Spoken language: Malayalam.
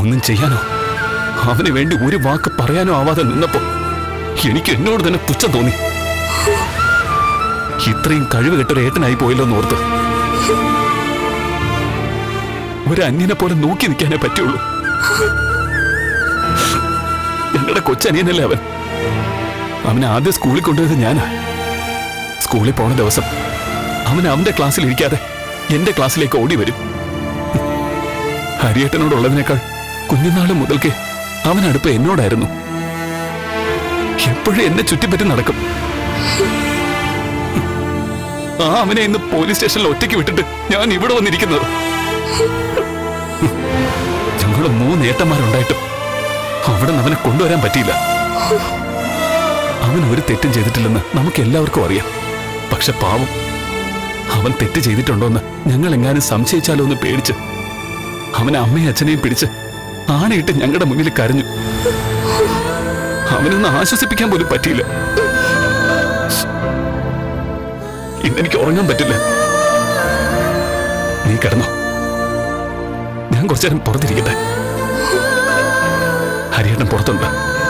ഒന്നും ചെയ്യാനോ അവന് വേണ്ടി ഒരു വാക്ക് പറയാനോ ആവാതെ നിന്നപ്പോ എനിക്ക് എന്നോട് തന്നെ പുച്ഛം തോന്നി ഇത്രയും കഴിവ് കെട്ടൊരു ഏട്ടനായി പോയല്ലോ എന്ന് ഓർത്ത് ഒരു അന്യനെ പോലെ നോക്കി നിൽക്കാനേ പറ്റുള്ളൂ ഞങ്ങളുടെ കൊച്ചനിയനല്ലേ അവൻ അവനെ ആദ്യം സ്കൂളിൽ കൊണ്ടുപോയത് ഞാനാ സ്കൂളിൽ പോണ ദിവസം അവൻ അവന്റെ ക്ലാസ്സിൽ ഇരിക്കാതെ എന്റെ ക്ലാസ്സിലേക്ക് ഓടി വരും ഹരിയേട്ടനോടുള്ളതിനേക്കാൾ കുഞ്ഞുനാള് മുതൽക്ക് അവൻ അടുപ്പ് എന്നോടായിരുന്നു എപ്പോഴും എന്നെ ചുറ്റിപ്പറ്റി നടക്കും ആ അവനെ ഇന്ന് പോലീസ് സ്റ്റേഷനിൽ ഒറ്റയ്ക്ക് വിട്ടിട്ട് ഞാൻ ഇവിടെ വന്നിരിക്കുന്നത് ഞങ്ങൾ മൂന്ന് ഏട്ടന്മാരുണ്ടായിട്ടും അവിടെ നിന്ന് അവനെ കൊണ്ടുവരാൻ പറ്റിയില്ല അവൻ ഒരു തെറ്റും ചെയ്തിട്ടില്ലെന്ന് നമുക്ക് എല്ലാവർക്കും അറിയാം പക്ഷെ പാവം അവൻ തെറ്റ് ചെയ്തിട്ടുണ്ടോന്ന് ഞങ്ങൾ എങ്ങാനും സംശയിച്ചാലോ എന്ന് പേടിച്ച് അവനെ അമ്മയും അച്ഛനെയും പിടിച്ച് ആണയിട്ട് ഞങ്ങളുടെ മുന്നിൽ കരഞ്ഞു അവനൊന്ന് ആശ്വസിപ്പിക്കാൻ പോലും പറ്റിയില്ല ഇന്നെനിക്ക് ഉറങ്ങാൻ പറ്റില്ല നീ കിടന്നോ ഞാൻ കുറച്ചു നേരം പുറത്തിരിക്കട്ടെ ഹരിയേട്ടൻ പുറത്തുണ്ട്